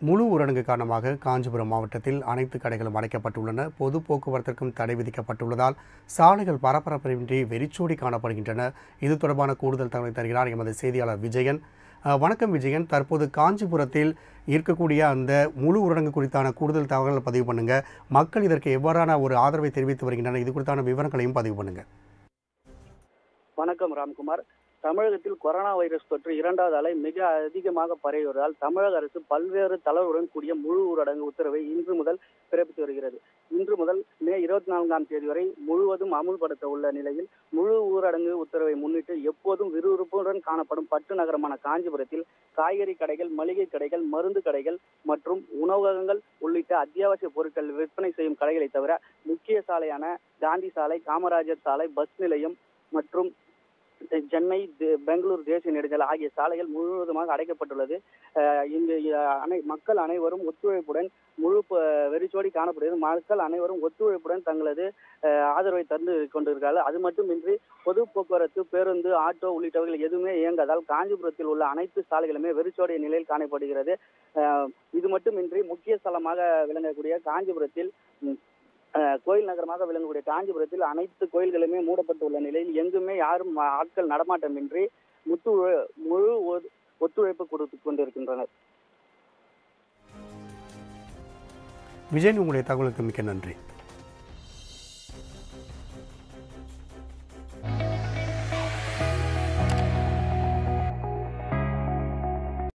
முழு ஊரடங்கு காரணமாக காஞ்சிபுரம் மாவட்டத்தில் அனைத்து கடைகளும் அடைக்கப்பட்டுள்ளன பொது போக்குவரத்திற்கும் தடை விதிக்கப்பட்டுள்ளதால் சாலைகள் பரபரப்பின்றி வெறிச்சோடி காணப்படுகின்றன இது தொடர்பான கூடுதல் தகவலை தருகிறார் எமது செய்தியாளர் விஜயன் அஹ், வணக்கம் விஜயன் தற்போது காஞ்சிபுரத்தில் இருக்கக்கூடிய அந்த முழு ஊரடங்கு குறித்தான கூடுதல் தகவல்களை பதிவு பண்ணுங்க மக்கள் இதற்கு எவ்வாறான ஒரு ஆதரவை தெரிவித்து வருகின்றனர் இது குறித்தான விவரங்களையும் பதிவு பண்ணுங்க வணக்கம் ராம்குமார் தமிழகத்தில் கொரோனா வைரஸ் தொற்று இரண்டாவது அலை மிக அதிகமாக பரவி வருவதால் தமிழக அரசு பல்வேறு தளர்வுடன் கூடிய முழு ஊரடங்கு உத்தரவை இன்று முதல் பிறப்பித்து வருகிறது இன்று முதல் மே இருபத்தி நான்காம் தேதி வரை முழுவதும் அமுல்படுத்த உள்ள நிலையில் முழு ஊரடங்கு உத்தரவை முன்னிட்டு எப்போதும் விறுவிறுப்புடன் காணப்படும் பட்டு நகரமான காஞ்சிபுரத்தில் காய்கறி கடைகள் மளிகை கடைகள் மருந்து கடைகள் மற்றும் உணவகங்கள் உள்ளிட்ட அத்தியாவசிய பொருட்கள் விற்பனை செய்யும் கடைகளை தவிர முக்கிய சாலையான காந்தி சாலை காமராஜர் சாலை பஸ் நிலையம் மற்றும் சென்னை தே- பெங்களூர் தேசிய நெடுஞ்சாலை ஆகிய சாலைகள் முழுவதுமாக அடைக்கப்பட்டுள்ளது அஹ் இங்கு அஹ், அனை மக்கள் அனைவரும் ஒத்துழைப்புடன் முழு ப- வெறிச்சோடி காணப்படுகிறது மக்கள் அனைவரும் ஒத்துழைப்புடன் தங்களது அஹ், ஆதரவை தந்து கொண்டிருக்கிறார்கள் அது மட்டுமின்றி பொது போக்குவரத்து பேருந்து ஆட்டோ உள்ளிட்டவைகள் எதுவுமே இயங்காதால் காஞ்சிபுரத்தில் உள்ள அனைத்து சாலைகளுமே வெறிச்சோடிய நிலையில் காணப்படுகிறது அஹ், இது மட்டுமின்றி முக்கிய ஸ்தலமாக விளங்கக்கூடிய காஞ்சிபுரத்தில் ம், அஹ், கோயில் நகரமாக விளங்கக்கூடிய காஞ்சிபுரத்தில் அனைத்து கோயில்களுமே மூடப்பட்டுள்ள நிலையில் எங்குமே யாரும் ஆட்கள் நடமாட்டமின்றி முத்து முழு ஒ- ஒத்துழைப்பு கொடுத்து கொண்டிருக்கின்றனர் விஜயன் உங்களுடைய தகவலுக்கு மிக்க நன்றி